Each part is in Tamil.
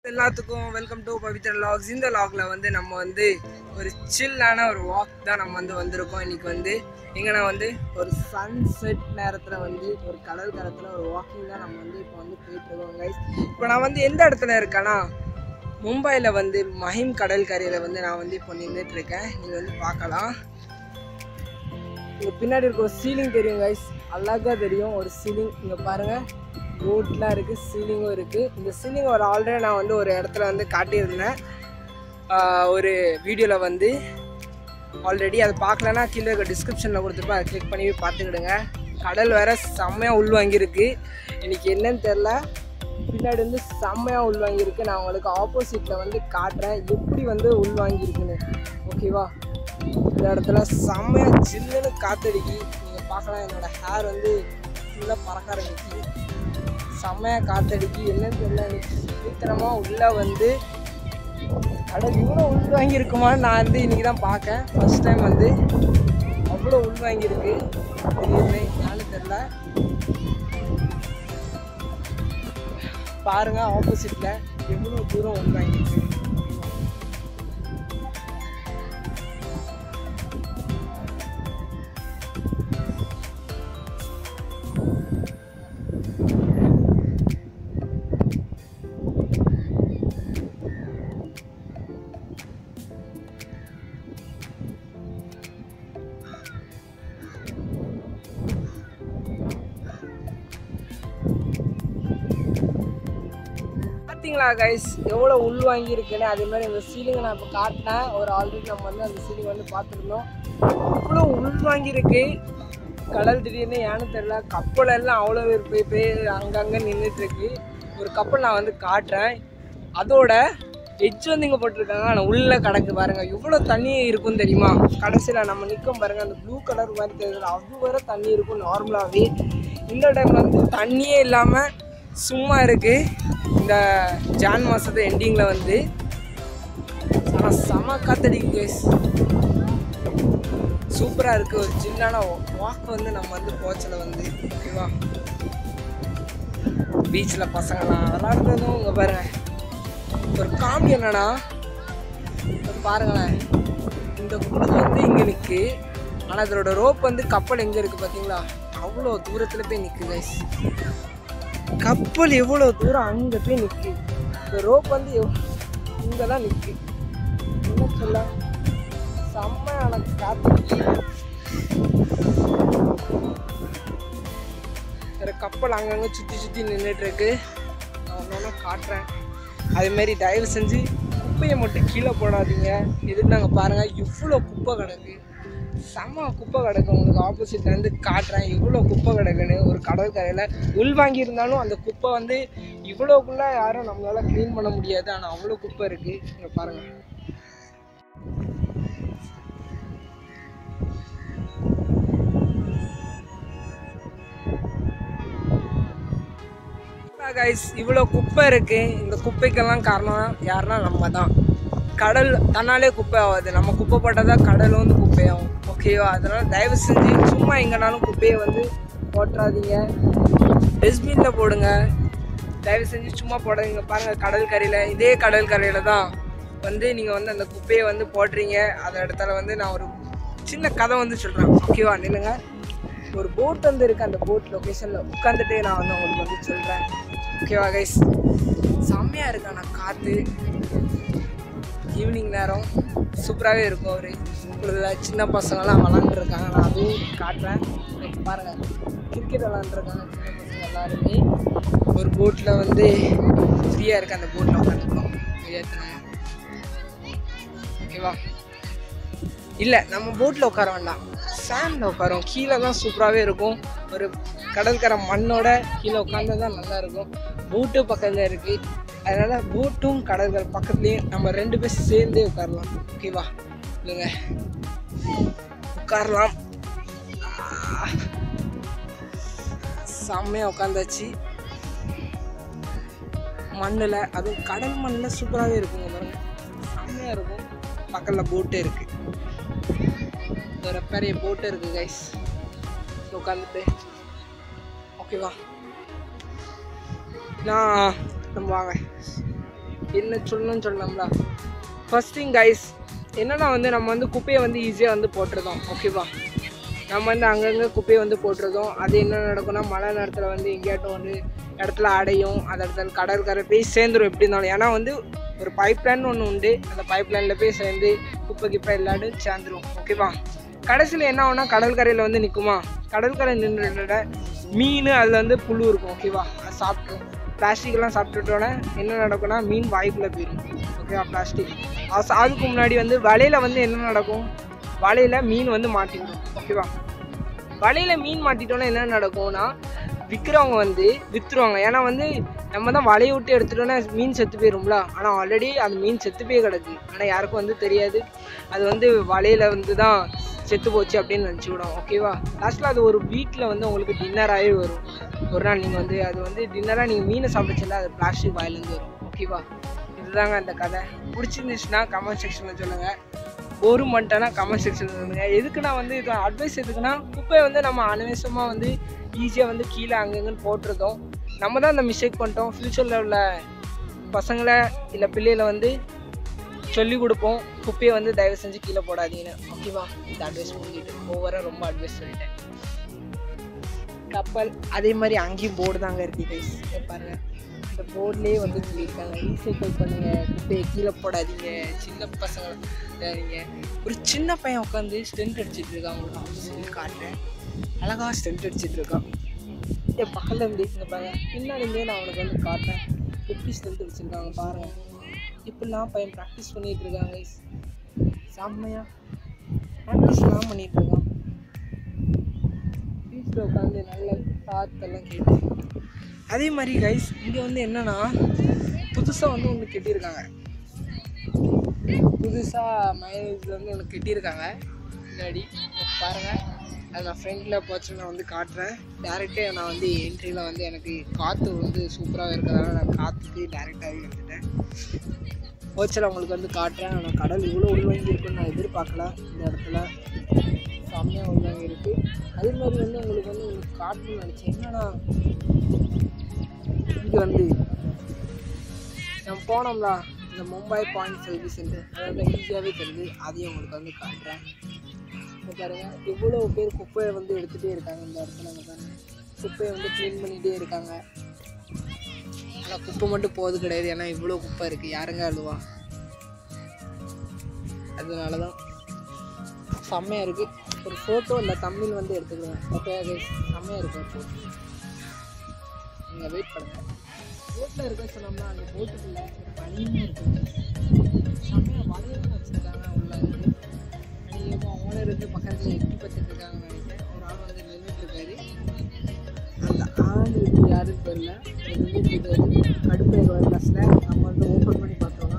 எல்லாத்துக்கும் வெல்கம் டு பவித்ரா லாக்ஸ் இந்த லாக்ல வந்து நம்ம வந்து ஒரு சில்லான ஒரு வாக் தான் நம்ம வந்து வந்திருக்கோம் இன்னைக்கு வந்து எங்கன்னா வந்து ஒரு சன்செட் நேரத்தில் வந்து ஒரு கடல் கரத்தில் ஒரு வாக்கிங் தான் நம்ம வந்து இப்போ வந்து போயிட்டு இருக்கோம் கைஸ் இப்போ நான் வந்து எந்த இடத்துல இருக்கேன்னா மும்பையில் வந்து மஹிம் கடல் கரையில் வந்து நான் வந்து இப்போ நின்றுட்டு இருக்கேன் நீங்கள் வந்து பார்க்கலாம் இங்கே பின்னாடி இருக்க ஒரு சீலிங் தெரியும் கைஸ் அழகாக தெரியும் ஒரு சீலிங் இங்கே பாருங்கள் போட்லாம் இருக்குது சீலிங்கும் இருக்குது இந்த சீலிங் ஒரு ஆல்ரெடி நான் வந்து ஒரு இடத்துல வந்து காட்டியிருந்தேன் ஆஹ் ஒரு வீடியோவில் வந்து ஆல்ரெடி அதை பார்க்கலன்னா கீழே இருக்க டிஸ்கிரிப்ஷனில் கொடுத்துருப்பேன் அதை கிளிக் பண்ணி பார்த்துக்கிடுங்க கடல் வேற செம்மையாக உள்வாங்கியிருக்கு இன்னைக்கு என்னன்னு தெரில பின்னாடி வந்து செம்மையாக உள்வாங்கியிருக்கு நான் உங்களுக்கு ஆப்போசிட்டில் வந்து காட்டுறேன் எப்படி வந்து உள்வாங்கியிருக்குன்னு ஓகேவா இந்த இடத்துல செம்மையாக சில்லுன்னு காத்தடிக்கி நீங்கள் பார்க்கலாம் என்னோட ஹேர் வந்து ஃபுல்லாக பறக்க ஆரம்பிச்சு செம்மையாக காத்தடிக்கி என்னன்னு தெரியல எனக்கு சீக்கிரமாக உள்ளே வந்து கடல் இவ்வளோ உள் வாங்கியிருக்குமான்னு நான் வந்து இன்றைக்கி தான் பார்க்கேன் ஃபர்ஸ்ட் டைம் வந்து அவ்வளோ உள் வாங்கியிருக்கு திடீர்னு என்னன்னு தெரில பாருங்க ஆப்போசிட்டில் எவ்வளோ தூரம் உள் வாங்கியிருக்கு பார்த்தீங்களா கைஸ் எவ்வளோ உள் வாங்கியிருக்குன்னு அதே மாதிரி இந்த சீலிங்கை நான் இப்போ காட்டினேன் ஒரு ஆல்ரெடி நம்ம வந்து அந்த சீலிங் வந்து பார்த்துருந்தோம் அவ்வளோ உள் வாங்கியிருக்கு கடல் திடீர்னு ஏன்னு தெரியல கப்பல் எல்லாம் அவ்வளோ பேர் போய் போய் அங்கங்கே நின்றுட்டுருக்கு ஒரு கப்பல் நான் வந்து காட்டுறேன் அதோட எட்ஜ் வந்து இங்கே போட்டிருக்காங்க ஆனால் உள்ளே கிடக்கு பாருங்க எவ்வளோ தண்ணி இருக்கும் தெரியுமா கடைசியில் நம்ம நிற்கும் பாருங்க அந்த ப்ளூ கலர் மாதிரி தெரியுது அது வரை தண்ணி இருக்கும் நார்மலாகவே இந்த டைமில் வந்து தண்ணியே இல்லாமல் சும்மா இருக்குது இந்த ஜான் மாதத்து எண்டிங்கில் வந்து ஆனால் செம காத்தடிக்கு கேஸ் சூப்பராக இருக்குது ஒரு சின்னான வாக் வந்து நம்ம வந்து போச்சல வந்து ஓகேவா பீச்சில் பசங்களாம் விளாடுறதும் இங்கே பாருங்க ஒரு காமெடி என்னன்னா இங்க பாருங்களேன் இந்த குழு வந்து இங்கே நிற்கு ஆனால் இதோட ரோப் வந்து கப்பல் எங்கே இருக்குது பார்த்தீங்களா அவ்வளோ தூரத்தில் போய் நிற்கு கைஸ் கப்பல் எவ்வளோ தூரம் அங்கே போய் நிற்கு இந்த ரோப் வந்து எவ் இங்கே தான் நிற்கு என்ன சொல்ல செம்மையான காத்து வேற கப்பல் அங்கங்கே சுற்றி சுற்றி நின்றுட்டு இருக்கு நான் ஒன்று காட்டுறேன் அதேமாரி தயவு செஞ்சு குப்பையை மட்டும் கீழே போடாதீங்க எதுக்கு நாங்கள் பாருங்கள் இவ்வளோ குப்பை கிடக்கு செம்ம குப்பை கிடக்கு உங்களுக்கு ஆப்போசிட்லேருந்து காட்டுறேன் இவ்வளோ குப்பை கிடக்குன்னு ஒரு கடற்கரையில் உள்வாங்கி இருந்தாலும் அந்த குப்பை வந்து இவ்வளோக்குள்ளே யாரும் நம்மளால் க்ளீன் பண்ண முடியாது ஆனால் அவ்வளோ குப்பை இருக்குது இங்கே பாருங்கள் கைஸ் இவ்வளோ குப்பை இருக்கு இந்த குப்பைக்கெல்லாம் காரணம் யாருன்னா நம்ம தான் கடல் தன்னாலே குப்பை ஆகாது நம்ம குப்பை போட்டால் தான் கடல் வந்து குப்பையாகும் ஓகேவா அதனால தயவு செஞ்சு சும்மா எங்கேனாலும் குப்பையை வந்து போட்டுறாதீங்க டஸ்ட்பினில் போடுங்க தயவு செஞ்சு சும்மா போடாதீங்க பாருங்கள் கடல் கரையில் இதே கடல் கரையில் தான் வந்து நீங்கள் வந்து அந்த குப்பையை வந்து போடுறீங்க அந்த இடத்துல வந்து நான் ஒரு சின்ன கதை வந்து சொல்கிறேன் ஓகேவா நில்லுங்க ஒரு போட் வந்து இருக்குது அந்த போட் லொக்கேஷனில் உட்காந்துட்டே நான் வந்து உங்களுக்கு வந்து சொல்கிறேன் ஓகேவா கைஸ் செம்மையாக இருக்கு ஆனால் காற்று ஈவினிங் நேரம் சூப்பராகவே இருக்கும் ஒரு உள்ள சின்ன பசங்கள்லாம் விளாண்டுருக்காங்க நான் அதுவும் காட்டுறேன் இப்ப பாருங்கள் கிரிக்கெட் விளாண்டுருக்காங்க சின்ன பசங்க எல்லாருமே ஒரு போட்டில் வந்து ஃப்ரீயாக இருக்குது அந்த போட்டில் உட்காந்துருக்கோம் ஏற்றணும் ஓகேவா இல்லை நம்ம போட்டில் உட்கார வேண்டாம் சாண்டில் உட்காரோம் கீழே தான் சூப்பராகவே இருக்கும் ஒரு கடற்கரை மண்ணோட கீழே உட்காந்து தான் நல்லா இருக்கும் போட்டு பக்கத்தில் இருக்குது அதனால் போட்டும் கடற்கரை பக்கத்துலேயே நம்ம ரெண்டு பேர் சேர்ந்தே உட்காரலாம் ஓகேவா இல்லைங்க உட்காரலாம் செம்மையாக உட்காந்தாச்சு மண்ணில் அதுவும் கடல் மண்ணில் சூப்பராகவே இருக்குங்க பாருங்க செம்மையாக இருக்கும் பக்கத்தில் போட்டே இருக்குது ஒரு பெரிய போட்டு இருக்கு கைஸ் உட்காந்துட்டு ஓகேவா நான் நம்ம வாங்க என்ன சொல்லணும்னு சொல்லலாம்ல ஃபர்ஸ்ட் திங் கைஸ் என்னன்னா வந்து நம்ம வந்து குப்பையை வந்து ஈஸியாக வந்து போட்டுருந்தோம் ஓகேவா நம்ம வந்து அங்கங்கே குப்பையை வந்து போட்டுருந்தோம் அது என்ன நடக்கும்னா மழை நேரத்தில் வந்து எங்கேயாட்டும் வந்து இடத்துல அடையும் அந்த இடத்துல கடற்கரை போய் சேர்ந்துரும் எப்படி இருந்தாலும் ஏன்னா வந்து ஒரு பைப் லைன் ஒன்று உண்டு அந்த பைப் லைனில் போய் சேர்ந்து குப்பை கிப்பை எல்லாரும் சேர்ந்துரும் ஓகேவா கடைசியில் என்ன ஆகும்னா கடற்கரையில் வந்து நிற்குமா கடற்கரை நின்றுட மீன் அதில் வந்து புழு இருக்கும் ஓகேவா அது சாப்பிட்ரும் பிளாஸ்டிக்லாம் சாப்பிட்டுட்டோன்னே என்ன நடக்கும்னா மீன் வாய்க்குள்ளே போயிடும் ஓகேவா பிளாஸ்டிக் அது அதுக்கு முன்னாடி வந்து வலையில் வந்து என்ன நடக்கும் வலையில் மீன் வந்து மாட்டிவிடும் ஓகேவா வலையில் மீன் மாட்டிட்டோன்னா என்ன நடக்கும்னா விற்கிறவங்க வந்து விற்றுருவாங்க ஏன்னா வந்து நம்ம தான் வலையை விட்டு எடுத்துட்டோன்னா மீன் செத்து போயிரும்ல ஆனால் ஆல்ரெடி அந்த மீன் செத்து போய் கிடக்கு ஆனால் யாருக்கும் வந்து தெரியாது அது வந்து வலையில் வந்து தான் செத்து போச்சு அப்படின்னு நினச்சிவிடும் ஓகேவா லாஸ்ட்டில் அது ஒரு வீட்டில் வந்து உங்களுக்கு டின்னராகவே வரும் ஒரு நாள் நீங்கள் வந்து அது வந்து டின்னராக நீங்கள் மீனை சாப்பிடுச்சுல அது பிளாஸ்டிக் வாயிலேருந்து வரும் ஓகேவா இதுதாங்க அந்த கதை பிடிச்சிருந்துச்சுன்னா கமெண்ட் செக்ஷனில் சொல்லுங்கள் ஒரு மண்டனா கமெண்ட் செக்ஷனில் சொல்லுங்கள் எதுக்குன்னா வந்து இது அட்வைஸ் எதுக்குன்னா குப்பையை வந்து நம்ம அனவசமாக வந்து ஈஸியாக வந்து கீழே அங்கங்கன்னு போட்டிருந்தோம் நம்ம தான் அந்த மிஸ்டேக் பண்ணிட்டோம் ஃப்யூச்சரில் உள்ள பசங்களை இல்லை பிள்ளைகளை வந்து சொல்லிக் கொடுப்போம் குப்பையை வந்து தயவு செஞ்சு கீழே போடாதீங்கன்னு ஓகேவா இந்த அட்வைஸ் பண்ணிட்டு ஓவராக ரொம்ப அட்வைஸ் சொல்லிட்டேன் கப்பல் அதே மாதிரி அங்கேயும் போர்டு தாங்க இருக்கு கைஸ் பாருங்க இந்த போர்ட்லேயே வந்து சொல்லியிருக்காங்க ரீசைக்கிள் பண்ணுங்க குப்பையை கீழே போடாதீங்க சின்ன பசங்க விடாதீங்க ஒரு சின்ன பையன் உட்காந்து ஸ்டென்ட் அடிச்சிட்டு இருக்கான் உங்களுக்கு சொல்லி காட்டுறேன் அழகா ஸ்டென்ட் அடிச்சிட்டு இருக்கான் என் பக்கத்தில் இருந்து இங்கே பாருங்க பின்னாடி இருந்தே நான் அவனுக்கு வந்து காட்டுறேன் எப்படி ஸ்டென்ட் அடிச்சிருக்காங்க பாருங்க இப்படிலாம் பையன் ப்ராக்டிஸ் பண்ணிட்டு இருக்காங்க guys. செம்மையா ப்ராக்டிஸ்லாம் பண்ணிட்டு இருக்கான் பீச்சில் உட்காந்து நல்ல காற்றெல்லாம் கேட்டு அதே மாதிரி கைஸ் இங்கே வந்து என்னன்னா புதுசாக வந்து ஒன்று கட்டியிருக்காங்க புதுசாக மைலேஜ் வந்து ஒன்று கட்டியிருக்காங்க முன்னாடி இப்ப பாருங்க அது நான் ஃப்ரெண்டில் போச்சு நான் வந்து காட்டுறேன் டேரெக்டே நான் வந்து என்ட்ரியில் வந்து எனக்கு காற்று வந்து சூப்பராக இருக்கிறதால நான் காற்றுக்கு டேரெக்டாகவே வந்துட்டேன் போச்சில் உங்களுக்கு வந்து காட்டுறேன் ஆனால் கடல் இவ்வளோ உள்வாங்கி இருக்குன்னு நான் எதிர்பார்க்கல இந்த இடத்துல செம்மையாக உள்வாங்கி இருக்கு அதே மாதிரி வந்து உங்களுக்கு வந்து உங்களுக்கு காட்டணும்னு நினச்சேன் என்னன்னா இங்கே வந்து நம்ம போனோம்ல இந்த மும்பை பாயிண்ட் சர்வீஸ் சென்டர் அதாவது ஈஸியாகவே தெரியுது அதையும் உங்களுக்கு வந்து காட்டுறேன் இப்போ பாருங்க எவ்வளோ பேர் குப்பையை வந்து எடுத்துகிட்டே இருக்காங்க இந்த இடத்துல இங்க பாருங்க குப்பையை வந்து க்ளீன் பண்ணிகிட்டே இருக்காங்க ஆனால் குப்பை மட்டும் போது கிடையாது ஏன்னா இவ்வளோ குப்பை இருக்குது யாருங்க அழுவா அதனால தான் செம்மையாக இருக்குது ஒரு ஃபோட்டோ இல்லை தமிழ் வந்து எடுத்துக்கலாம் ஓகே செம்மையாக இருக்கும் ஃபோட்டோ நீங்கள் வெயிட் பண்ணுங்கள் போட்டில் இருக்க சொன்னோம்னா அந்த போட்டுக்குள்ள பனியும் இருக்குது செம்மையாக வளையலும் வச்சுருக்காங்க உள்ள இருக்கு அதிகமாக ஓனர் இருந்து பக்கத்தில் எட்டி பார்த்துட்டு இருக்காங்க நினைக்கிறேன் ஒரு ஆள் வந்து நின்றுட்டு இருக்காரு அந்த ஆள் இது யாருன்னு தெரியல நின்றுட்டு இருக்காரு கடுப்பாயிருவார் பஸ்ஸில் நம்ம வந்து ஓப்பன் பண்ணி பார்த்தோம்னா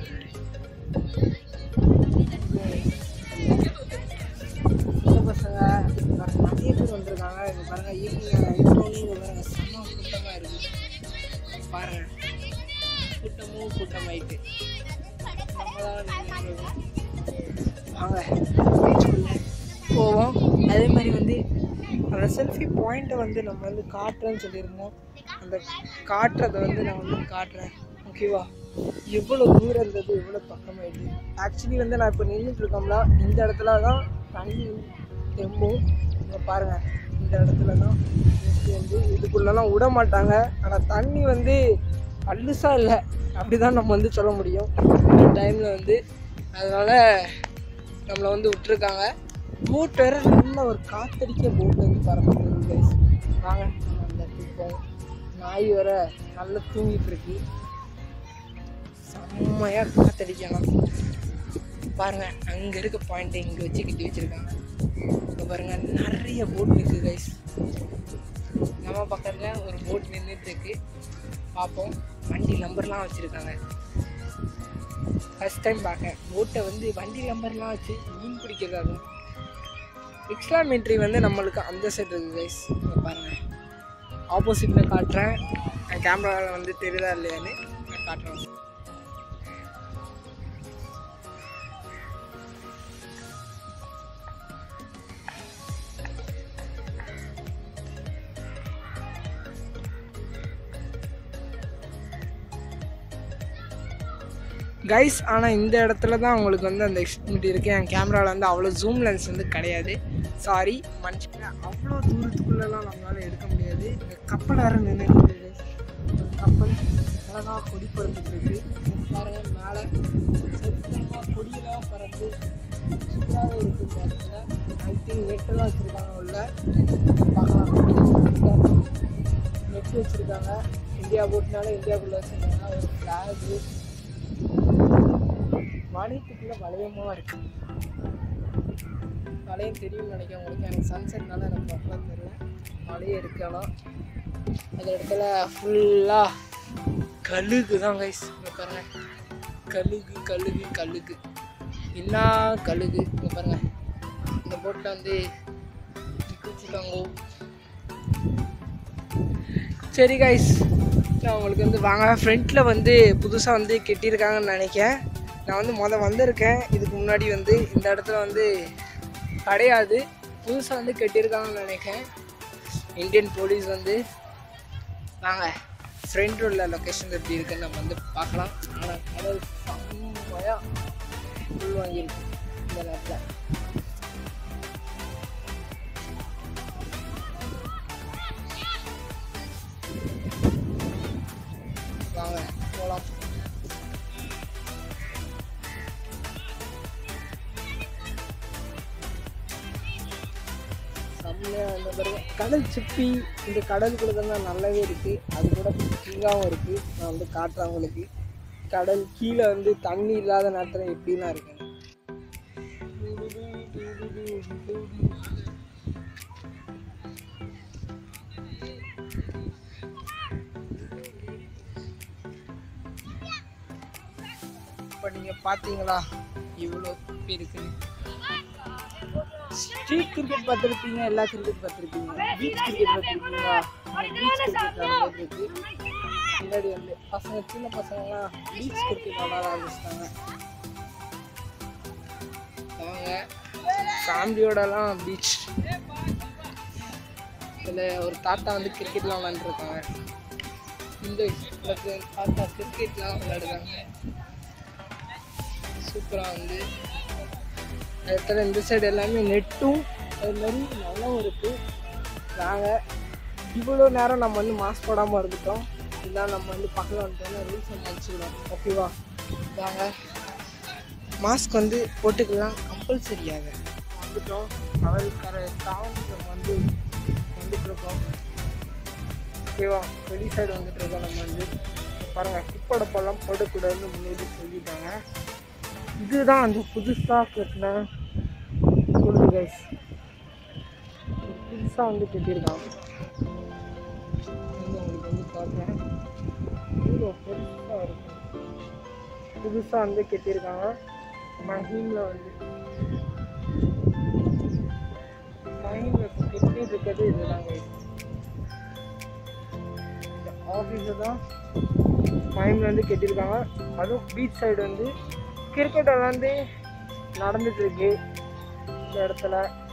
சின்ன பசங்க பாருங்க, நிறைய பேர் வந்திருக்காங்க இங்க பாருங்க ஈவினிங் ஈவினிங் பாருங்க செம்ம கூட்டமாக இருக்கு பாருங்க கூட்டமும் கூட்டமாயிட்டு நம்ம தான் நின்னுட்டு இருக்கோம். வாங்க பீச்சுக்குள்ள போவோம் அதே மாதிரி வந்து அந்த செல்ஃபி பாயிண்ட்டை வந்து நம்ம வந்து காட்டுறேன்னு சொல்லியிருந்தோம் அந்த காட்டுறதை வந்து நான் வந்து காட்டுறேன் ஓகேவா எவ்வளோ தூரம் இருந்தது எவ்வளோ பக்கமாயிட்டு ஆக்சுவலி வந்து நான் இப்போ நின்றுட்டு இருக்கோம்ல இந்த இடத்துல தான் தண்ணி வந்து தெம்பும் இங்கே பாருங்கள் இந்த இடத்துல தான் mostly வந்து இதுக்குள்ளெல்லாம் விட மாட்டாங்க ஆனால் தண்ணி வந்து அல்லுசா இல்லை அப்படி தான் நம்ம வந்து சொல்ல முடியும் இந்த டைமில் வந்து அதனால் நம்மளை வந்து விட்டுருக்காங்க போட் வேற நல்ல ஒரு காத்தடிக்க போட் வந்து பறந்து கைஸ் வாங்க நம்ம அந்த இடத்துக்கு போவோம் நாய் வேற நல்லா தூங்கிட்டு இருக்கு செம்மையா காத்தடிக்கலாம் பாருங்க அங்க இருக்க பாயிண்ட் இங்க வச்சு கட்டி வச்சிருக்காங்க இங்க பாருங்க நிறைய போட் நிற்கு கைஸ் நம்ம பக்கத்துல ஒரு போட் நின்றுட்டு இருக்கு பார்ப்போம் வண்டி நம்பர்லாம் வச்சிருக்காங்க ஃபர்ஸ்ட் டைம் பார்க்கேன் போட்டை வந்து வண்டி நம்பர்லாம் வச்சு மீன் பிடிக்கிறதாங்க எக்ஸ்ட்ராமெட்ரி வந்து நம்மளுக்கு அந்த சைடு இருக்குது கைஸ் பாருங்கள் ஆப்போசிட்டில் காட்டுறேன் என் கேமராவில் வந்து தெரியுதா இல்லையான்னு நான் காட்டுறேன் கைஸ் ஆனால் இந்த இடத்துல தான் உங்களுக்கு வந்து அந்த எக்ஸ்பிரிட்டி இருக்குது என் கேமராவில் வந்து அவ்வளோ ஜூம் லென்ஸ் வந்து கிடையாது சாரி மனுஷங்க அவ்வளோ தூரத்துக்குள்ளெல்லாம் நம்மளால் எடுக்க முடியாது இந்த கப்பல் வேறு நின்று ஒரு கப்பல் அழகாக கொடி பறந்துட்டு இருக்கு பாருங்க மேலே சுத்தமாக கொடியெல்லாம் பறந்து சூப்பராக இருக்கு இந்த இடத்துல ஐ திங்க் நெட்டெல்லாம் வச்சுருக்காங்க உள்ள பார்க்கலாம் நெட் வச்சுருக்காங்க இந்தியா போட்டுனால இந்தியாவுக்குள்ள வச்சுருக்காங்க ஒரு ஃப்ளாகு வளையத்துக்குள்ள வளையமாக இருக்கு வளையம் தெரியும்னு நினைக்கிறேன் உங்களுக்கு எனக்கு சன்செட்னால எனக்கு அவ்வளோ தெரியல வளையம் இருக்கு ஆனால் அந்த இடத்துல ஃபுல்லாக கழுகு தான் கைஸ் இங்கே பாருங்க கழுகு கழுகு கழுகு என்ன கழுகு இங்கே பாருங்க இந்த போட்டில் வந்து வச்சுருக்காங்க சரி கைஸ் நான் உங்களுக்கு வந்து வாங்க ஃப்ரண்ட்டில் வந்து புதுசாக வந்து கெட்டியிருக்காங்கன்னு நினைக்கிறேன் நான் வந்து மொதல் வந்திருக்கேன் இதுக்கு முன்னாடி வந்து இந்த இடத்துல வந்து கிடையாது புதுசாக வந்து கெட்டியிருக்காங்கன்னு நினைக்கிறேன் இந்தியன் போலீஸ் வந்து வாங்க ஃப்ரண்ட் உள்ள லொக்கேஷன் எப்படி இருக்குன்னு நம்ம வந்து பார்க்கலாம் ஆனால் கடல் செம்மையாக உள் வாங்கியிருக்கு இந்த நேரத்தில் வாங்க போகலாம் செம்மையாக இந்த பாருங்க கடல் சிப்பி இந்த கடலுக்குள்ள தான் நல்லாவே இருக்குது அது கூட கிங்காகவும் இருக்குது நான் வந்து காட்டுறேன் உங்களுக்கு கடல் கீழே வந்து தண்ணி இல்லாத நேரத்தில் எப்படிலாம் இருக்கு இப்போ நீங்கள் பார்த்தீங்களா இவ்வளோ குப்பி இருக்குது ஸ்ட்ரீட் கிரிக்கெட் பார்த்துருப்பீங்க எல்லா கிரிக்கெட் பார்த்துருப்பீங்க பீச் கிரிக்கெட் பார்த்துருப்பீங்களா பீச் கிரிக்கெட் இருக்கு முன்னாடி வந்து பசங்க சின்ன பசங்கலாம் பீச் கிரிக்கெட் விளாட ஆரம்பிச்சிட்டாங்க அவங்க ஃபேமிலியோடலாம் பீச் இதில் ஒரு தாத்தா வந்து கிரிக்கெட்லாம் விளாண்டுருக்காங்க இந்த இடத்துல தாத்தா கிரிக்கெட்லாம் விளையாடுறாங்க சூப்பராக வந்து இடத்துல இந்த சைடு எல்லாமே நெட்டும் அது மாதிரி நல்லாவும் இருக்குது நாங்கள் இவ்வளோ நேரம் நம்ம வந்து மாஸ்க் போடாமல் இருந்துட்டோம் இதெல்லாம் நம்ம வந்து பக்கத்தில் வந்துட்டோம்னா ரூல்ஸ் நினச்சிக்கிறோம் ஓகேவா வாங்க மாஸ்க் வந்து போட்டுக்கலாம் கம்பல்சரியாக வந்துட்டோம் கடற்கரை தாண்டி நம்ம வந்து வந்துட்டுருக்கோம் ஓகேவா வெளி சைடு வந்துட்டுருக்கோம் நம்ம வந்து பாருங்கள் குப்படப்பெல்லாம் போடக்கூடாதுன்னு முன்னாடி சொல்லிட்டாங்க இதுதான் அந்த புதுசாக கட்டின குழு கைஸ் புதுசாக வந்து கட்டியிருக்காங்க வந்து உங்களுக்கு வந்து காட்டுறேன் இவ்வளோ பெருசாக இருக்கும் புதுசாக வந்து கட்டியிருக்காங்க மஹீமில் வந்து மஹீமில் கட்டி இருக்கிறது இதுதான் கைஸ் இந்த ஆஃபீஸை தான் மஹீமில் வந்து கட்டியிருக்காங்க அதுவும் பீச் சைடு வந்து கிரிக்கெட் வந்து நடந்துட்டு இருக்கு இந்த இடத்துல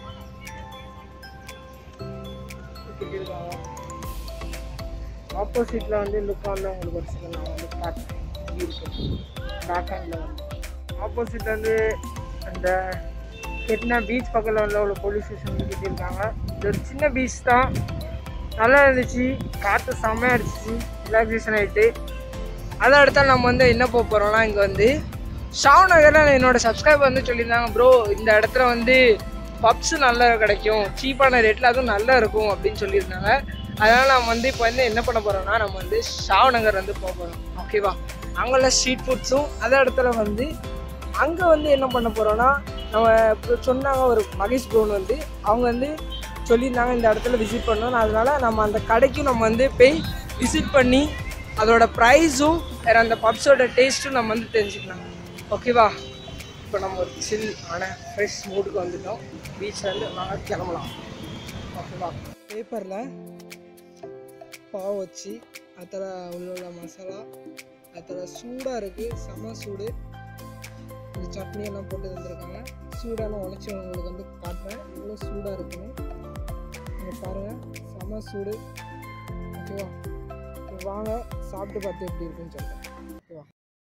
கட்டியிருக்காங்க ஆப்போசிட்டில் வந்து லுக் வந்து உங்களுக்கு ஒரு சில நான் வந்து காட்டுறேன் எப்படி இருக்கு பேக் ஹேண்டில் வந்து ஆப்போசிட்டில் வந்து அந்த கெட்டினா பீச் பக்கத்தில் உள்ள ஒரு போலீஸ் ஸ்டேஷன் வந்து கட்டியிருக்காங்க இது ஒரு சின்ன பீச் தான் நல்லா இருந்துச்சு காற்று செம்மையாக அடிச்சிச்சு ரிலாக்ஸேஷன் ஆகிட்டு அதை அடுத்தால் நம்ம வந்து என்ன போக போகிறோம்னா இங்கே வந்து ஷாவ் நகரில் என்னோட சப்ஸ்கிரைபர் வந்து சொல்லியிருந்தாங்க ப்ரோ இந்த இடத்துல வந்து பப்ஸ் நல்லா கிடைக்கும் சீப்பான ரேட்டில் அதுவும் நல்லா இருக்கும் அப்படின்னு சொல்லியிருந்தாங்க அதனால் நம்ம வந்து இப்போ வந்து என்ன பண்ண போகிறோம்னா நம்ம வந்து ஷாவ் நகர் வந்து போக போகிறோம் ஓகேவா அங்குள்ள ஸ்ட்ரீட் ஃபுட்ஸும் அதே இடத்துல வந்து அங்கே வந்து என்ன பண்ண போகிறோம்னா நம்ம இப்போ சொன்னாங்க ஒரு மகேஷ் ப்ரோன் வந்து அவங்க வந்து சொல்லியிருந்தாங்க இந்த இடத்துல விசிட் பண்ணணும் அதனால நம்ம அந்த கடைக்கும் நம்ம வந்து போய் விசிட் பண்ணி அதோட ப்ரைஸும் வேறு அந்த பப்ஸோட டேஸ்ட்டும் நம்ம வந்து தெரிஞ்சுக்கலாம் ஓகேவா இப்போ நம்ம ஒரு சில் ஆன ஃப்ரெஷ் மூடுக்கு வந்துட்டோம் பீச்லேருந்து நாங்கள் கிளம்பலாம் ஓகேவா பேப்பரில் பாவ் வச்சு அதில் உள்ள உள்ள மசாலா அதில் சூடாக இருக்குது செம சூடு இந்த சட்னி எல்லாம் போட்டு தந்துருக்காங்க சூடான உடச்சி உங்களுக்கு வந்து காட்டுறேன் எவ்வளோ சூடாக இருக்குன்னு நீங்கள் பாருங்கள் செம சூடு ஓகேவா இப்போ வாங்க சாப்பிட்டு பார்த்து எப்படி இருக்குன்னு சொல்கிறேன்